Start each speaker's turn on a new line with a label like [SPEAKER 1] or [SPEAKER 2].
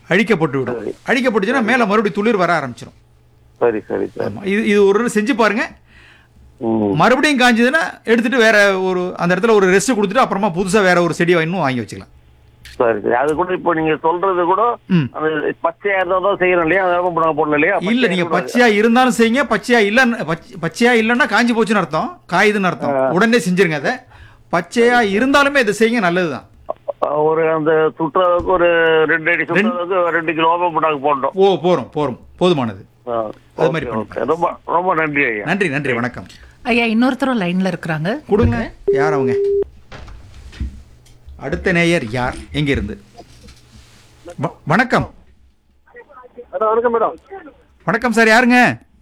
[SPEAKER 1] அழிக்கப்பட்டு விடும்
[SPEAKER 2] சரி.
[SPEAKER 1] அழிக்கப்பட்டுச்சுன்னா மேலே மறுபடியும் துளிர் வர ஆரம்பிச்சிடும்
[SPEAKER 2] சரி சரி சார்
[SPEAKER 1] ஆமா. இது இது ஒரு தடவை செஞ்சு பாருங்க
[SPEAKER 2] ம்
[SPEAKER 1] மறுபடியும் காஞ்சதுன்னா எடுத்துட்டு வேற ஒரு அந்த இடத்துல ஒரு ரெஸ்ட் கொடுத்துட்டு அப்புறமா புதுசா வேற ஒரு செடியை இன்னும் வாங்கி வச்சுக்கலாம்
[SPEAKER 2] சரி சரி அது கூட இப்போ நீங்க சொல்றது கூட
[SPEAKER 1] ம்.
[SPEAKER 2] அந்த பச்சையா இருந்தா தான் செய்யறோம் இல்லையா அதாவது இப்போ நாங்க போடல இல்லையா
[SPEAKER 1] இல்ல நீங்க பச்சையா இருந்தாலும் செய்யுங்க பச்சையா இல்லன்னு பச்ச- பச்சையா இல்லைன்னா காஞ்சி போச்சுன்னு அர்த்தம் காயுதுன்னு அர்த்தம் உடனே செஞ்சிருங்க அதை பச்சையா இருந்தாலுமே இதை செய்யுங்க நல்லதுதான்
[SPEAKER 2] ஒரு அந்த சுற்றுறதுக்கு ஒரு ரெண்டு அடி சுற்றுறதுக்கு ரெண்டு கிலோ நாங்க போட்டோம்
[SPEAKER 1] ஓ போறோம் போறோம் போதுமானது
[SPEAKER 2] ஆ,
[SPEAKER 1] அது மாதிரி
[SPEAKER 2] ஓகே, ஓகே. ரொம்ப ரொம்ப நன்றி ஐயா
[SPEAKER 1] நன்றி நன்றி வணக்கம்
[SPEAKER 3] ஐயா இன்னொருத்தரும் லைன்ல இருக்கிறாங்க
[SPEAKER 1] கொடுங்க யார் அவங்க அடுத்த நேயர் யார் எங்க இருந்து வ- வணக்கம்
[SPEAKER 2] வணக்கம் மேடம்
[SPEAKER 1] வணக்கம் சார் யாருங்க